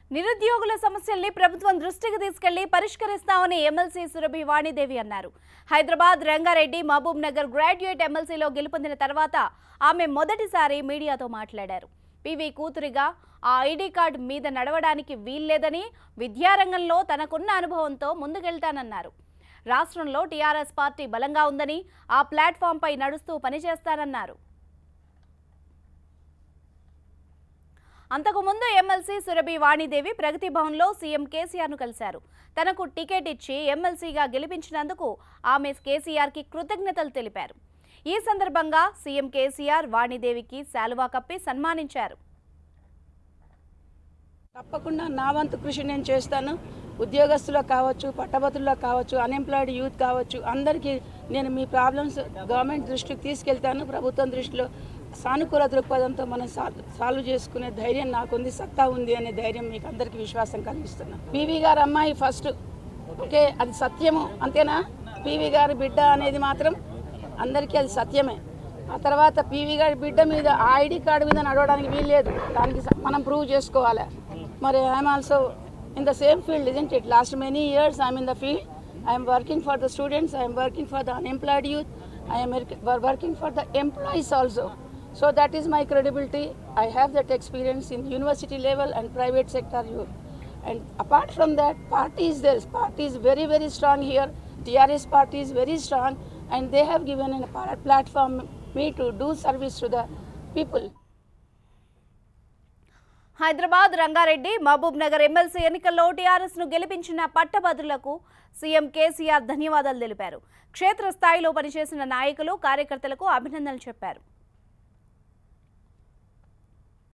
నిరుద్యోగుల సమస్యల్ని ప్రభుత్వం దృష్టికి తీసుకెళ్లి పరిష్కరిస్తామని ఎమ్మెల్సీ సురభి వాణిదేవి అన్నారు హైదరాబాద్ రంగారెడ్డి మహబూబ్ నగర్ గ్రాడ్యుయేట్ ఎమ్మెల్సీలో గెలుపొందిన తర్వాత ఆమె మొదటిసారి మీడియాతో మాట్లాడారు పివి కూతురిగా ఆ ఐడి కార్డు మీద నడవడానికి వీల్లేదని విద్యారంగంలో తనకున్న అనుభవంతో ముందుకెళ్తానన్నారు రాష్ట్రంలో టీఆర్ఎస్ పార్టీ బలంగా ఉందని ఆ ప్లాట్ఫామ్పై నడుస్తూ పనిచేస్తానన్నారు అంతకుముందు ఎమ్మెల్సీ సురభి వాణిదేవి ప్రగతి భవన్లో సీఎం కేసీఆర్ను కలిశారు తనకు టికెట్ ఇచ్చి ఎమ్మెల్సీగా గెలిపించినందుకు ఆమె కేసీఆర్కి కృతజ్ఞతలు తెలిపారు ఈ సందర్భంగా సీఎం కేసీఆర్ వాణిదేవికి శాలువా కప్పి సన్మానించారు తప్పకుండా నా వంతు కృషి నేను చేస్తాను ఉద్యోగస్తులకు కావచ్చు పట్టభద్రుల్లో కావచ్చు అన్ఎంప్లాయిడ్ యూత్ కావచ్చు అందరికీ నేను మీ ప్రాబ్లమ్స్ గవర్నమెంట్ దృష్టికి తీసుకెళ్తాను ప్రభుత్వం దృష్టిలో సానుకూల దృక్పథంతో మనం సాల్వ్ సాల్వ్ చేసుకునే ధైర్యం నాకుంది సత్తా ఉంది అనే ధైర్యం మీకు అందరికీ విశ్వాసం కలిగిస్తున్నాను పీవీ గారు అమ్మాయి ఫస్ట్ ఓకే అది సత్యము అంతేనా పీవీ గారి బిడ్డ అనేది మాత్రం అందరికీ అది సత్యమే ఆ తర్వాత పీవీ గారి బిడ్డ మీద ఆ ఐడి కార్డు మీద నడవడానికి వీల్లేదు దానికి స- మనం ప్రూవ్ చేసుకోవాలి మరి I'm also in the same field isn't it last many years I'm in the field I'm working for the students I'm working for the unemployed youth I'm working for the employees also so that is my credibility i have that experience in university level and private sector youth and apart from that party is there party is very very strong here trs party is very strong and they have given a pa- platform me to do service to the people Hyderabad Rangareddy Mahabub Nagar MLC ఎన్నికల్లో TRS ను గెలిపించిన పట్టభద్రులకు CM KCR ధన్యవాదాలు తెలిపారు క్షేత్రస్థాయిలో పనిచేసిన నాయకులు కార్యకర్తలకు అభినందనలు చెప్పారు